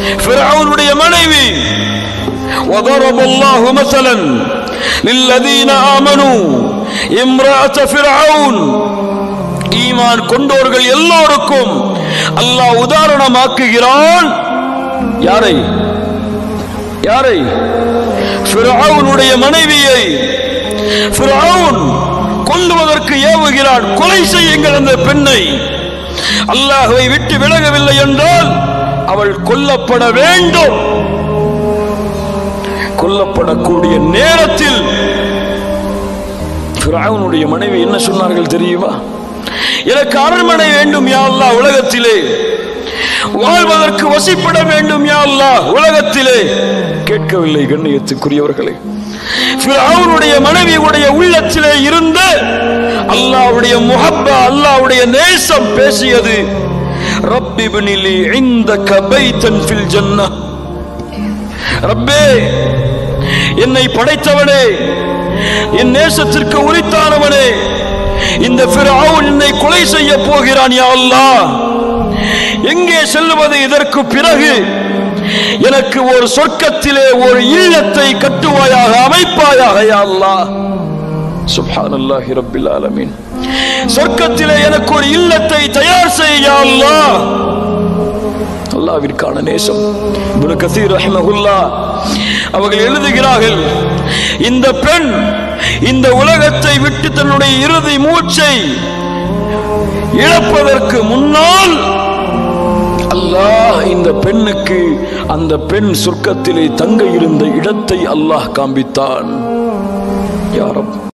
ஃபிரௌனுடைய மனைவி وضرب الله مثلا للذين آمنوا امرأة فرعون ஈமான் கொண்டோர்கள் எல்லோருக்கும் அல்லாஹ் உதாரணமாக்குகிறான் யாரை யாரை ஃபிரௌனுடைய மனைவியை ஃபிரௌன் கொல்லுவதற்கு ஏவுகிறான் கொலை செய்யுங்கள் அந்த பெண்ணை அல்லாஹ்வை விட்டு விலகவில்லை என்றால் அவள் கொல்லப்பட வேண்டும் கொல்லப்படக்கூடிய நேரத்தில் ஃபிரௌனுடைய மனைவி என்ன சொன்னார்கள் தெரியுமா எனக்கு அரண்மனை வேண்டும் யா அல்லாஹ் உலகத்திலே வாழ்வதற்கு வசிப்பட வேண்டும் யா அல்லாஹ் உலகத்திலே கேட்கவில்லை கண்ணியத்துக்குரியவர்களே ஃபிரௌனுடைய மனைவியுடைய உள்ளத்திலே இருந்த அல்லாஹ்வுடைய முஹப்பா அல்லாஹ்வுடைய நேசம் பேசியது ரப்பி பினிலி இந்தக பைத்தன் ஃபில் ஜன்னah ரப்பே என்னை படைத்தவனே என் நேசத்திற்கு உரித்தானவனே இந்த ஃபிரௌன் என்னை கொலை செய்ய போகிறான் யா அல்லாஹ் எங்கே செல்வது இதற்கு பிறகு எனக்கு ஒரு சொர்க்கத்திலே ஒரு இல்லத்தை கட்டுவாயாக அமைப்பாயாக யா அல்லாஹ் சுப்ஹானல்லாஹி ரப்பில் ஆலமீன் சொர்க்கத்திலே எனக்கு ஒரு இல்லத்தை தயார் செய்ய யா அல்லாஹ் அல்லாவிற்கான நேசம் இப்னு கசீர் ரஹ்மஹுல்லா அவர்கள் எழுதுகிறார்கள் இந்த பெண் இந்த உலகத்தை விட்டு தன்னுடைய இறுதி மூச்சை இழப்பதற்கு முன்னால் அல்லாஹ் இந்த பெண்ணுக்கு அந்த பெண் சொர்க்கத்திலே தங்க இருந்த இடத்தை அல்லாஹ் காண்பித்தான் யாரும்